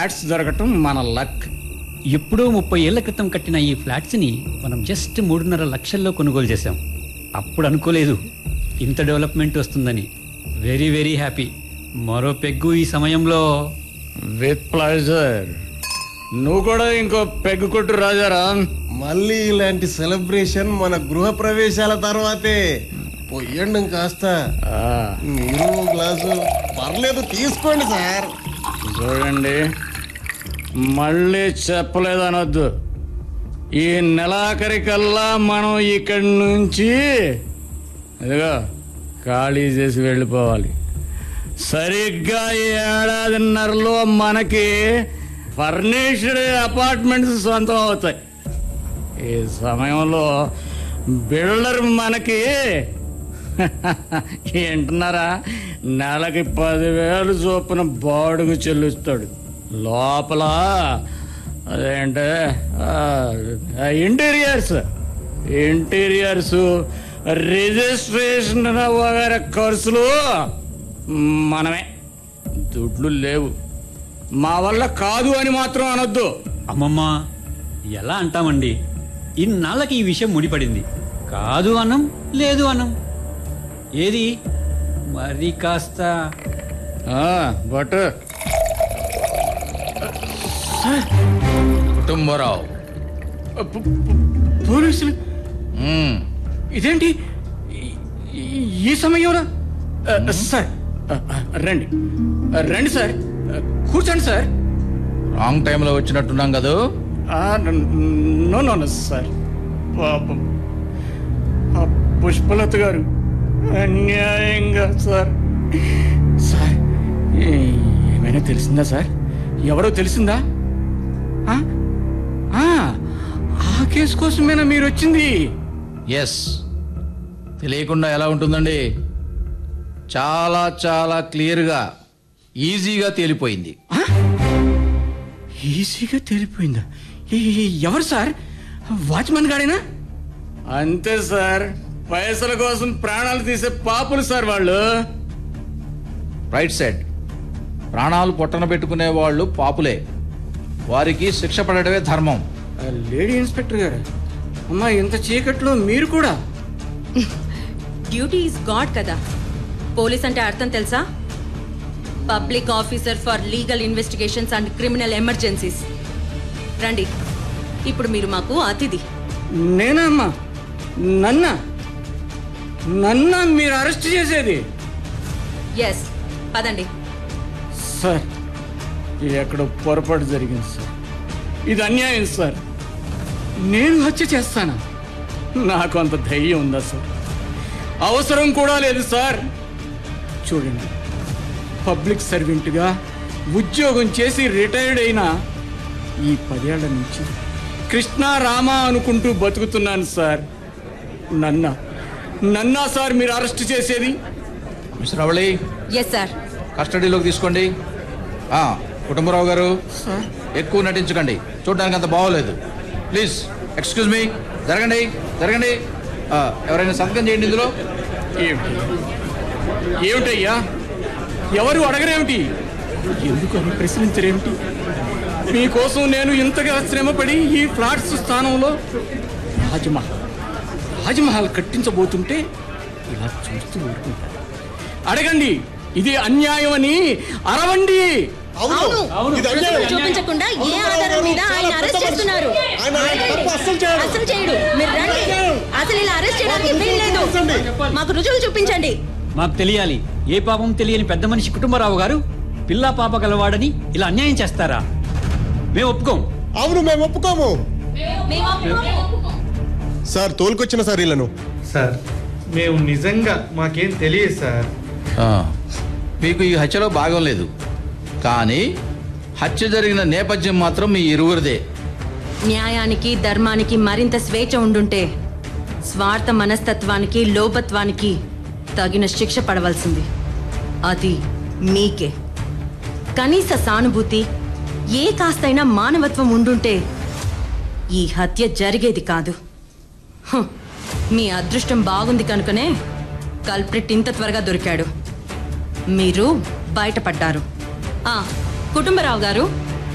Flats దొరకటం మన luck ఎప్పుడో ముప్పై ఏళ్ల క్రితం కట్టిన ఈ ఫ్లాట్స్ని మనం జస్ట్ మూడున్నర లక్షల్లో కొనుగోలు చేశాం అప్పుడు అనుకోలేదు ఇంత డెవలప్మెంట్ వస్తుందని వెరీ వెరీ హ్యాపీ మరో పెగ్గు ఈ సమయంలో విత్ ప్లెజర్ నువ్వు కూడా ఇంకో పెగ్గు కొట్టు రాజారాం మళ్ళీ ఇలాంటి సెలబ్రేషన్ మన గృహ ప్రవేశాల తర్వాతే పొయ్యండి కాస్త ఆ, మీరు ఓ గ్లాసు పర్లేదు తీసుకోండి సార్ చూడండి మళ్ళీ చెప్పలేదనొద్దు ఈ నెలాఖరికల్లా మనం ఇక్కడి నుంచి ఇదిగో ఖాళీ చేసి వెళ్ళిపోవాలి సరిగ్గా ఈ ఏడాదిన్నరలో మనకి ఫర్నిష్డ్ అపార్ట్మెంట్స్ సొంతం అవుతాయి ఈ సమయంలో బిల్డర్ మనకి ఏంటున్నారా నెలకి పదివేలు చొప్పున బాడుగు చెల్లిస్తాడు లోపల అదేంటే ఆ, ఇంటీరియర్స్ ఇంటీరియర్స్ రిజిస్ట్రేషన్ వగైరా ఖర్చులు మనమే దుడ్లు లేవు మా వల్ల కాదు అని మాత్రం అనొద్దు అమ్మమ్మ ఎలా అంటామండి ఇన్నాళ్ళకి ఈ విషయం ముడిపడింది కాదు అనం లేదు అనం ఏది మరి కాస్త బట్ కుటుంబరావు పోలీసులు మ్మ్. ఇదేంటి ఈ- ఈ- ఈ సమయంలో ఆ, సార్ ఆ, ఆ, రండి ఆ, రండి సార్ ఆ, కూర్చోండి సార్ రాంగ్ టైంలో వచ్చినట్టున్నాం కదా ఆ, న- నో నో నో, సార్ పాపం ఆ పుష్పలత గారు అన్యాయంగా సార్ సార్ ఏ- ఏమైనా తెలిసిందా సార్ ఎవరో తెలిసిందా ఆ? ఆ, ఆ కేసు కోసమేనా మీరు వచ్చింది ఎస్ తెలియకుండా ఎలా ఉంటుందండి చాలా చాలా క్లియర్గా ఈజీగా తేలిపోయింది ఈజీగా తెలిపోయిందా ఈ- ఈ- ఎవరు సార్ వాచ్మెన్ గాడేనా అంతే సార్ పైసల కోసం ప్రాణాలు తీసే పాపులు సార్ వాళ్ళు రైట్ సైడ్ ప్రాణాలు పొట్టన పెట్టుకునే వాళ్ళు పాపులే వారికి శిక్ష పడడమే ధర్మం ఆ లేడీ ఇన్స్పెక్టర్ గారు అమ్మా ఇంత చీకట్లో మీరు కూడా డ్యూటీ ఈజ్ గాడ్ కదా పోలీస్ అంటే అర్థం తెలుసా public officer for legal investigations and criminal emergencies రండి ఇప్పుడు మీరు మాకు అతిథి నేనా అమ్మా నన్న నన్న మీరు అరెస్ట్ చేసేది ఎస్ పదండి సార్ ఎక్కడో పొరపాటు జరిగింది సార్ ఇది అన్యాయం సార్ నేను హత్య చేస్తానా నాకు అంత ధైర్యం ఉందా సార్ అవసరం కూడా లేదు సార్ చూడండి పబ్లిక్ సర్వెంట్గా ఉద్యోగం చేసి రిటైర్డ్ అయిన ఈ పదేళ్ల నుంచి కృష్ణ రామ అనుకుంటూ బతుకుతున్నాను సార్ నన్న నన్నా సార్ మీరు అరెస్ట్ చేసేది మిస్టర్ అవళి ఎస్ సార్ కస్టడీలోకి తీసుకోండి ఆ, కుటుంబరావు గారు సార్ ఎక్కువ నటించకండి చూడడానికి అంత బాగోలేదు ప్లీజ్ ఎక్స్క్యూజ్ మీ జరగండి జరగండి ఆ, ఎవరైనా సంతకం చేయండి ఇందులో ఏమిటి ఏమిటయ్యా ఎవరు అడగరేమిటి ఎందుకు అని ప్రశ్నించరేమిటి మీకోసం నేను ఇంతగా శ్రమపడి ఈ ఫ్లాట్స్ స్థానంలో రాజమహల్ రాజమహల్ కట్టించబోతుంటే ఇలా చూస్తూ ఊరుకుంటాను అడగండి ఇది అన్యాయం అని అరవండి అవును ఇది అన్యాయం. రుజువులు చూపించకుండా ఏ ఆధారం మీద ఆయన అరెస్ట్ చేస్తున్నారు ఆయన తప్పు అస్సలు చేయడు. అసలు చేయడు మీరు రండి అసలు ఇలా అరెస్ట్ చేయడానికి వీల్లేదు మాకు రుజువులు చూపించండి మాకు తెలియాలి ఏ పాపం తెలియని పెద్ద మనిషి కుటుంబరావు గారు పిల్లా పాప గలవాడని ఇలా అన్యాయం చేస్తారా మేము ఒప్పుకోం అవును మేము ఒప్పుకోము మేము సార్ తోలుకొచ్చిన సార్ వీళ్ళను సార్ మేము నిజంగా మాకేం తెలియదు సార్ ఆ, మీకు ఈ హత్యలో భాగం లేదు కానీ హత్య జరిగిన నేపథ్యం మాత్రం మీ ఇరువురిదే న్యాయానికి ధర్మానికి మరింత స్వేచ్ఛ ఉండుంటే స్వార్థ మనస్తత్వానికి లోపత్వానికి తగిన శిక్ష పడవలసింది అది మీకే కనీస సానుభూతి ఏ కాస్తైనా మానవత్వం ఉండుంటే ఈ హత్య జరిగేది కాదు హ్, మీ అదృష్టం బాగుంది కనుకనే కల్ప్రిట్ ఇంత త్వరగా దొరికాడు మీరు బయటపడ్డారు ఆ, కుటుంబరావు గారు